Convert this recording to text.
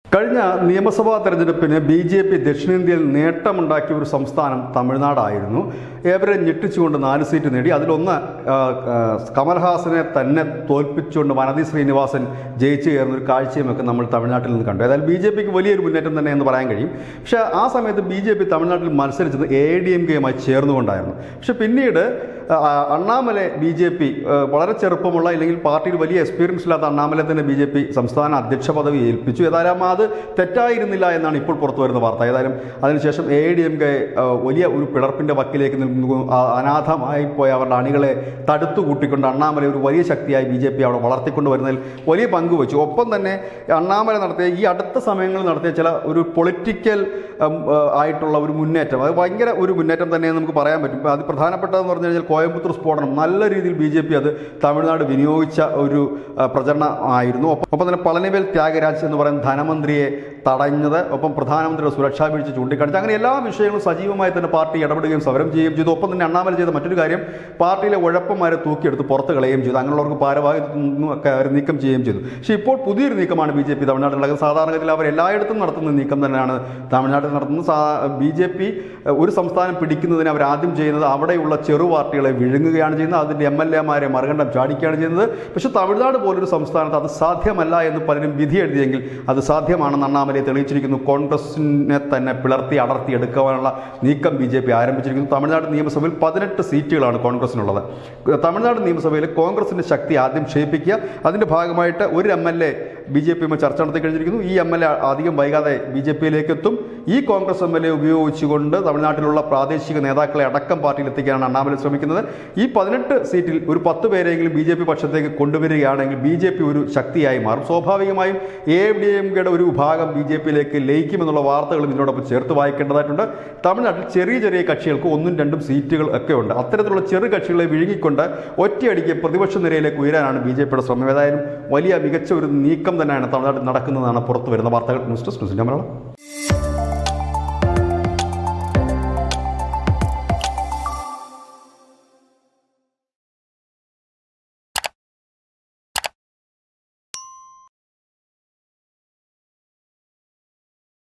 കഴിഞ്ഞ നിയമസഭാ തെരഞ്ഞെടുപ്പിന് ബി ജെ പി ദക്ഷിണേന്ത്യയിൽ നേട്ടമുണ്ടാക്കിയ ഒരു സംസ്ഥാനം തമിഴ്നാടായിരുന്നു ഏവരെ ഞെട്ടിച്ചുകൊണ്ട് നാല് സീറ്റ് നേടി അതിലൊന്ന് ആ, ആ, കമൽഹാസനെ തന്നെ തോൽപ്പിച്ചുകൊണ്ട് വനതി ശ്രീനിവാസൻ ജയിച്ചു കയറുന്ന ഒരു കാഴ്ചയുമൊക്കെ നമ്മൾ തമിഴ്നാട്ടിൽ നിന്ന് കണ്ടു ഏതായാലും ബി ജെ പിക്ക് വലിയൊരു മുന്നേറ്റം തന്നെ എന്ന് പറയാൻ കഴിയും പക്ഷേ ആ സമയത്ത് ബി ജെ പി തമിഴ്നാട്ടിൽ മത്സരിച്ചത് എ ഡി എം കെയുമായി ചേർന്നുകൊണ്ടായിരുന്നു പക്ഷെ പിന്നീട് ആ, അണ്ണാമലെ ബി ജെ പി വളരെ ചെറുപ്പമുള്ള അല്ലെങ്കിൽ പാർട്ടിയിൽ വലിയ എക്സ്പീരിയൻസ് ഇല്ലാത്ത അണ്ണാമലെ തന്നെ ബി ജെ പി സംസ്ഥാന അധ്യക്ഷ പദവി ഏൽപ്പിച്ചു ഏതായാലും അത് തെറ്റായിരുന്നില്ല എന്നാണ് ഇപ്പോൾ പുറത്തു വരുന്ന വാർത്ത ഏതായാലും അതിനുശേഷം എ ഡി എം കെ വലിയ ഒരു പിളർപ്പിൻ്റെ വക്കിലേക്ക് നിൽക്കുന്നു ആ, അനാഥമായി പോയ അവരുടെ അണികളെ തടുത്തു കൂട്ടിക്കൊണ്ട് അണ്ണാമല ഒരു വലിയ ശക്തിയായി ബി ജെ പി അവിടെ വളർത്തിക്കൊണ്ട് വരുന്നതിൽ വലിയ പങ്ക് വെച്ചു ഒപ്പം തന്നെ അണ്ണാമല നടത്തിയ ഈ അടുത്ത സമയങ്ങളിൽ നടത്തിയ ചില ഒരു പൊളിറ്റിക്കൽ ആയിട്ടുള്ള ഒരു മുന്നേറ്റം അത് ഭയങ്കര ഒരു മുന്നേറ്റം തന്നെ നമുക്ക് പറയാൻ പറ്റും അത് പ്രധാനപ്പെട്ടതെന്ന് പറഞ്ഞു കഴിഞ്ഞാൽ കോയമ്പത്തൂർ സ്ഫോടനം നല്ല രീതിയിൽ ബി ജെ പി അത് തമിഴ്നാട് വിനിയോഗിച്ച ഒരു ആ, പ്രചരണമായിരുന്നു ഒപ്പം ഒപ്പം തന്നെ പളനിവേൽ ത്യാഗരാജ് എന്ന് പറയുന്ന ധനമന്ത്രിയെ തടഞ്ഞത് ഒപ്പം പ്രധാനമന്ത്രിയുടെ സുരക്ഷാ വീഴ്ച ചൂണ്ടിക്കാണിച്ചു അങ്ങനെ എല്ലാ വിഷയങ്ങളും സജീവമായി തന്നെ പാർട്ടി ഇടപെടുകയും സമരം ചെയ്യുകയും ചെയ്തു ഒപ്പം തന്നെ അണ്ണാമല ചെയ്ത മറ്റൊരു കാര്യം പാർട്ടിയിലെ ഉഴപ്പന്മാരെ തൂക്കിയെടുത്ത് പുറത്ത് കളയുകയും ചെയ്തു അങ്ങനെയുള്ളവർക്ക് ഭാരവാഹിത്വത്തിൽ നിന്നും ഒക്കെ അവർ നീക്കം ചെയ്യുകയും ചെയ്തു പക്ഷേ ഇപ്പോൾ പുതിയൊരു നീക്കമാണ് ബി ജെ പി തമിഴ്നാട്ടിൽ നടക്കുന്നത് സാധാരണഗതിയിൽ അവർ എല്ലായിടത്തും നടത്തുന്ന നീക്കം തന്നെയാണ് തമിഴ്നാട്ടിൽ നടത്തുന്നത് ബി ജെ പി ഒരു സംസ്ഥാനം പിടിക്കുന്നതിന് അവർ ആദ്യം ചെയ്യുന്നത് അവിടെയുള്ള ചെറു പാർട്ടികളെ വിഴുങ്ങുകയാണ് ചെയ്യുന്നത് അതിൻ്റെ എം എൽ എമാരെ മറുകണ്ഠം ചാടിക്കുകയാണ് ചെയ്യുന്നത് പക്ഷേ തമിഴ്നാട് പോലൊരു സംസ്ഥാനത്ത് അത് സാധ്യമല്ല എന്ന് പലരും വിധി എഴുതിയെങ്കിൽ അത് സാധ്യമാണെന്ന് അണ്ണാമലയെ തെളിയിച്ചിരിക്കുന്നു കോൺഗ്രസിനെ തന്നെ പിളർത്തി അടർത്തി എടുക്കുവാനുള്ള നീക്കം ബി ജെ പി ആരംഭിച്ചിരിക്കുന്നു തമിഴ്നാട് നിയമസഭയിൽ പതിനെട്ട് സീറ്റുകളാണ് കോൺഗ്രസിനുള്ളത് തമിഴ്നാട് നിയമസഭയിൽ കോൺഗ്രസിൻ്റെ ശക്തി ആദ്യം ക്ഷയിപ്പിക്കുക അതിൻ്റെ ഭാഗമായിട്ട് ഒരു M L A B J പിയുമായി ചർച്ച നടത്തി കഴിഞ്ഞിരിക്കുന്നു ഈ എം എൽ എ അധികം വൈകാതെ ബി ജെ പിയിലേക്ക് എത്തും ഈ കോൺഗ്രസ് എം എൽ എ ഉപയോഗിച്ചുകൊണ്ട് തമിഴ്നാട്ടിലുള്ള പ്രാദേശിക നേതാക്കളെ അടക്കം പാർട്ടിയിൽ എത്തിക്കാനാണ് അണ്ണാമല ശ്രമിക്കുന്നത് ഈ പതിനെട്ട് സീറ്റിൽ ഒരു പത്ത് പേരെങ്കിലും ബി ജെ പി പക്ഷത്തേക്ക് കൊണ്ടുവരികയാണെങ്കിൽ ബി ജെ പി ഒരു ശക്തിയായി മാറും സ്വാഭാവികമായും എ ഡി എം കെയുടെ ഒരു വിഭാഗം ബി ജെ പിയിലേക്ക് ലയിക്കുമെന്നുള്ള വാർത്തകളും ഇതിനോടൊപ്പം ചേർത്ത് വായിക്കേണ്ടതായിട്ടുണ്ട് തമിഴ്നാട്ടിൽ ചെറിയ ചെറിയ കക്ഷികൾക്ക് ഒന്നും രണ്ടും സീറ്റുകൾ ഒക്കെ ഉണ്ട് അത്തരത്തിലുള്ള ചെറു കക്ഷികളെ വിഴുങ്ങിക്കൊണ്ട് ഒറ്റയടിക്ക് പ്രതിപക്ഷ നിരയിലേക്ക് ഉയരാനാണ് ബി ജെ പിയുടെ ശ്രമം ഏതായാലും വലിയ മികച്ച ഒരു നീക്കം തന്നെയാണ് തമിഴ്നാട്ടിൽ നടക്കുന്നതാണ് പുറത്തു വരുന്ന വാർത്തകൾ ന്യൂസ് ഡെസ്ക് ന്യൂസിൻ്റെ മലയാളം